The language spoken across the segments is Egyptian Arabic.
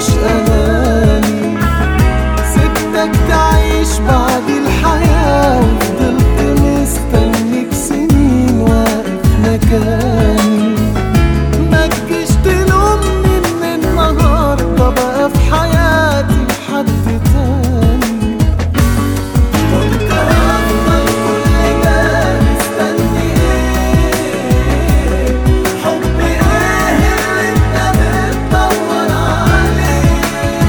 مش أناني سبتك تعيش بعد الحياة وفضلت مستنيك سنين واقف مكاني ما تجيش تلومني من النهاردة بقى في حياتي حد تاني كنت هفضل كل ده مستني ايه حب ايه اللي انت بتدور عليه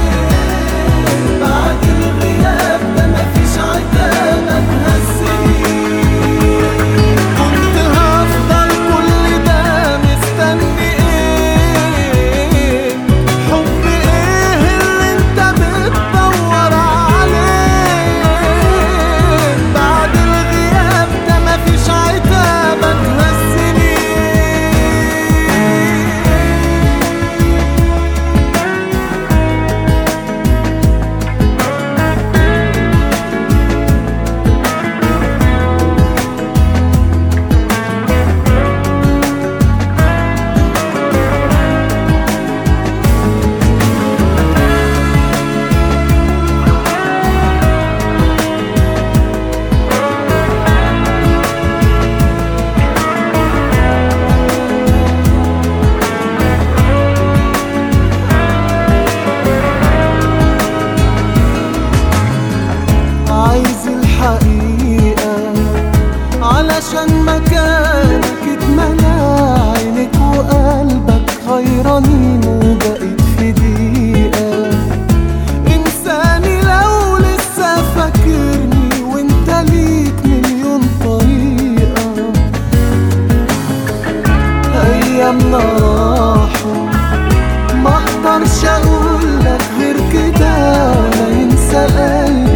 بعد الغياب ده مفيش عتاب هتهزني كنت هفضل كل ده مستني ايه حب ايه اللي انت بتدور عليه بعد الغياب ده مفيش عتاب هتهزني عايز الحقيقة علشان مكانك اتملى عينك وقلبك غيرانين وبقيت في دقيقة إنساني لو لسه فاكرني وانت ليك مليون طريقة أيامنا راحوا ما اقدرش اقول لك غير كده ولا ينسى قلبي